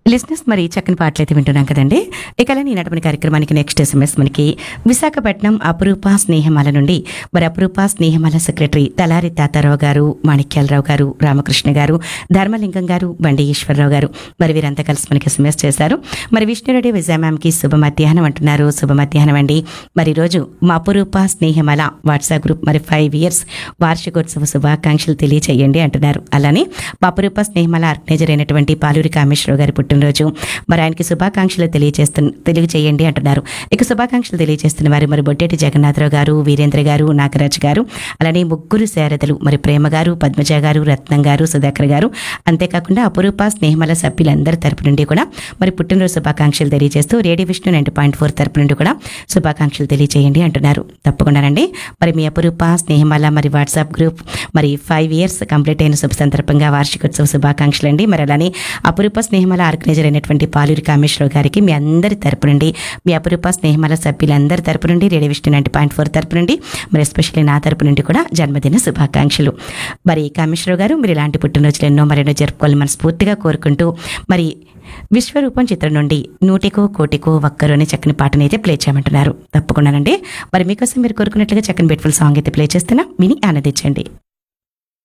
లిస్నెస్ మరి చక్కని పాటలు అయితే వింటున్నాం కదండి ఇక అలానే ఈనాటి మన కార్యక్రమానికి నెక్స్ట్ ఎస్ఎంఎస్ మనకి విశాఖపట్నం అపురూప స్నేహమాల నుండి మరి అపురూప స్నేహమాల సెక్రటరీ తలారి తాతారావు గారు మాణిక్యాలరావు గారు రామకృష్ణ గారు ధర్మలింగం గారు బండి ఈశ్వరరావు గారు మరి వీరంతా కలిసి మనకి ఎస్ఎంఎస్ చేశారు మరి విష్ణురెడ్డి విజయ మ్యామ్కి శుభ మధ్యాహ్నం అంటున్నారు శుభ మధ్యాహ్నం అండి మరి ఈరోజు మా అపురూప స్నేహమాల వాట్సాప్ గ్రూప్ మరి ఫైవ్ ఇయర్స్ వార్షికోత్సవ శుభాకాంక్షలు తెలియచేయండి అంటున్నారు అలానే మా అపురూప స్నేహమాల ఆర్గనైజర్ అయినటువంటి పాలూరి కామేశ్వరరావు గారి పుట్టినరోజు మరి ఆయనకి శుభాకాంక్షలు తెలియజేస్తు తెలియజేయండి అంటున్నారు ఇక శుభాకాంక్షలు తెలియజేస్తున్న వారు మరి బొడ్డేటి జగన్నాథరావు గారు వీరేంద్ర గారు నాగరాజ్ గారు అలానే ముగ్గురు శారదలు మరి ప్రేమ గారు పద్మజ గారు రత్నం గారు సుధాకర్ గారు అంతేకాకుండా అపురూప స్నేహమల సభ్యులందరి తరపు నుండి కూడా మరి పుట్టినరోజు శుభాకాంక్షలు తెలియజేస్తూ radio Vishnu nine point four తరపు నుండి కూడా శుభాకాంక్షలు తెలియజేయండి అంటున్నారు తప్పకుండానండి మరి మీ అపురూప స్నేహమాల మరి వాట్సాప్ గ్రూప్ మరి ఫైవ్ ఇయర్స్ కంప్లీట్ అయిన శుభ సందర్భంగా వార్షికోత్సవ శుభాకాంక్షలు అండి మరి అలానే అపురూప స్నేహమాల ఆర్గనైజర్ అయినటువంటి పాలూరి కామేశ్వరరావు గారికి మీ అందరి తరపు నుండి మీ అపురూప స్నేహమాల సభ్యులందరి తరపు నుండి radio Vishnu ninety point four తరపు నుండి మరి ఎస్పెషల్లీ నా తరపు నుండి కూడా జన్మదిన శుభాకాంక్షలు మరి కామేశ్వరరావు గారు మీరు ఇలాంటి పుట్టినరోజులు ఎన్నో మరెన్నో జరుపుకోవాలని మనస్ఫూర్తిగా కోరుకుంటూ మరి విశ్వరూపం చిత్రం నుండి నూటికో కోటికో ఒక్కరు అనే చక్కని పాటని అయితే ప్లే చేయమంటున్నారు తప్పకుండానండి మరి మీకోసం మీరు కోరుకున్నట్లుగా చక్కని బ్యూటిఫుల్ సాంగ్ అయితే ప్లే చేస్తున్నా విని ఆనందించండి